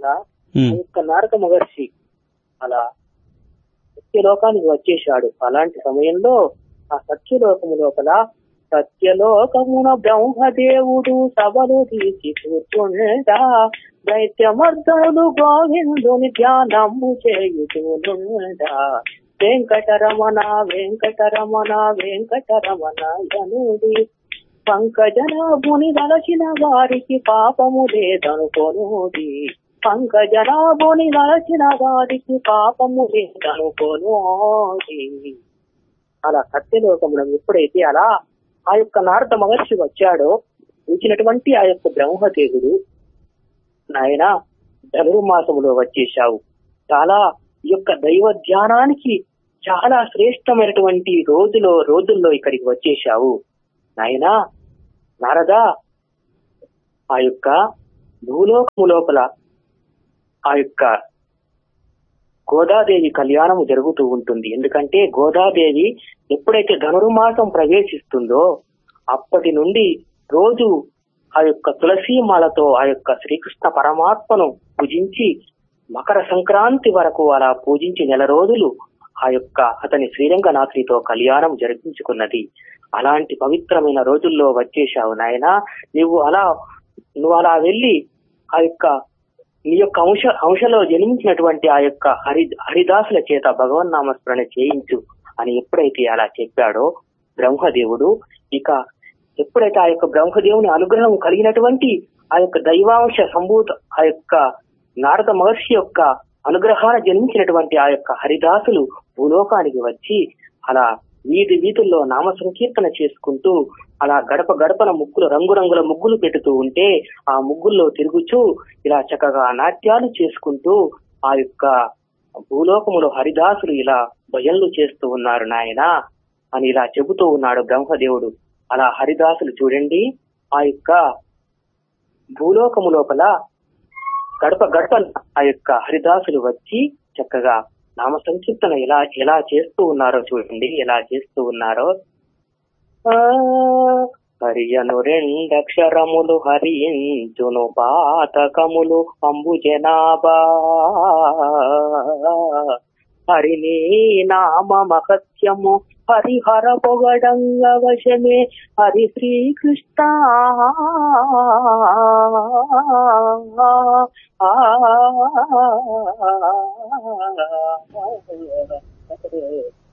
అలా ఆ ఉమ్, యొక్క నారద మహర్షి అలా సత్యలోకానికి వచ్చేశాడు అలాంటి సమయంలో ఆ సత్యలోకము లోపల సత్యలోకమున బ్రహ్మదేవుడు సభలు తీసి కూర్చుండా దైత్యమర్దములు గోవిందుని ధ్యానము చేయుచునుండా వెంకటరమణ వెంకటరమణ వెంకటరమణ జనుడి పంకజనాభుని దలచిన వారికి పాపము లేదనుకోనుడి పంకజనాభుని దలచిన వారికి పాపము లేదనుకోనుడి అలా సత్యలోకమునం ఎప్పుడైతే అలా ఆ యొక్క నారద మహర్షి వచ్చాడో వచ్చినటువంటి ఆ యొక్క బ్రహ్మదేవుడు నాయన ధనుర్మాసములో వచ్చేశావు చాలా ఈ యొక్క దైవ ధ్యానానికి చాలా శ్రేష్టమైనటువంటి రోజులో రోజుల్లో ఇక్కడికి వచ్చేశావు నాయనా నారదా ఆ యొక్క భూలోకము లోపల ఆ యొక్క గోదాదేవి కళ్యాణము జరుగుతూ ఉంటుంది ఎందుకంటే గోదాదేవి ఎప్పుడైతే ధనుర్మాసం ప్రవేశిస్తుందో అప్పటి నుండి రోజు ఆ యొక్క తులసి మాలతో ఆ యొక్క శ్రీకృష్ణ పరమాత్మను పూజించి మకర సంక్రాంతి వరకు అలా పూజించి నెల రోజులు ఆ యొక్క అతని శ్రీరంగనాథునితో కళ్యాణం జరిపించుకున్నది అలాంటి పవిత్రమైన రోజుల్లో వచ్చేశావు నాయన నువ్వు అలా నువ్వు అలా వెళ్ళి ఆ యొక్క నీ యొక్క అంశ అంశలో జన్మించినటువంటి ఆ యొక్క హరి హరిదాసుల చేత భగవన్ నామస్మరణ చేయించు అని ఎప్పుడైతే అలా చెప్పాడో బ్రహ్మదేవుడు ఇక ఎప్పుడైతే ఆ యొక్క బ్రహ్మదేవుని అనుగ్రహం కలిగినటువంటి ఆ యొక్క దైవాంశ సంభూత ఆ యొక్క నారద మహర్షి యొక్క అనుగ్రహాన జన్మించినటువంటి ఆ యొక్క హరిదాసులు భూలోకానికి వచ్చి అలా వీధి వీధుల్లో నామ సంకీర్తన చేసుకుంటూ అలా గడప గడపన ముగ్గులు రంగురంగుల ముగ్గులు పెడుతూ ఉంటే ఆ ముగ్గుల్లో తిరుగుచూ ఇలా చక్కగా నాట్యాలు చేసుకుంటూ ఆ యొక్క భూలోకములో హరిదాసులు ఇలా భజనలు చేస్తూ ఉన్నారు నాయన అని ఇలా చెబుతూ ఉన్నాడు బ్రహ్మదేవుడు అలా హరిదాసులు చూడండి ఆ యొక్క భూలోకము లోపల గడప గడప ఆ యొక్క హరిదాసులు వచ్చి చక్కగా నామ సంకీర్తన ఎలా ఎలా చేస్తూ ఉన్నారో చూడండి ఎలా చేస్తూ ఉన్నారో ఆ, హరియను రెండక్షరములు హరించును పాతకములు అంబు జనాభా హరిని నామ మహత్యము హరిహర పొగడంగ వశమే హరి శ్రీకృష్ణ ఆ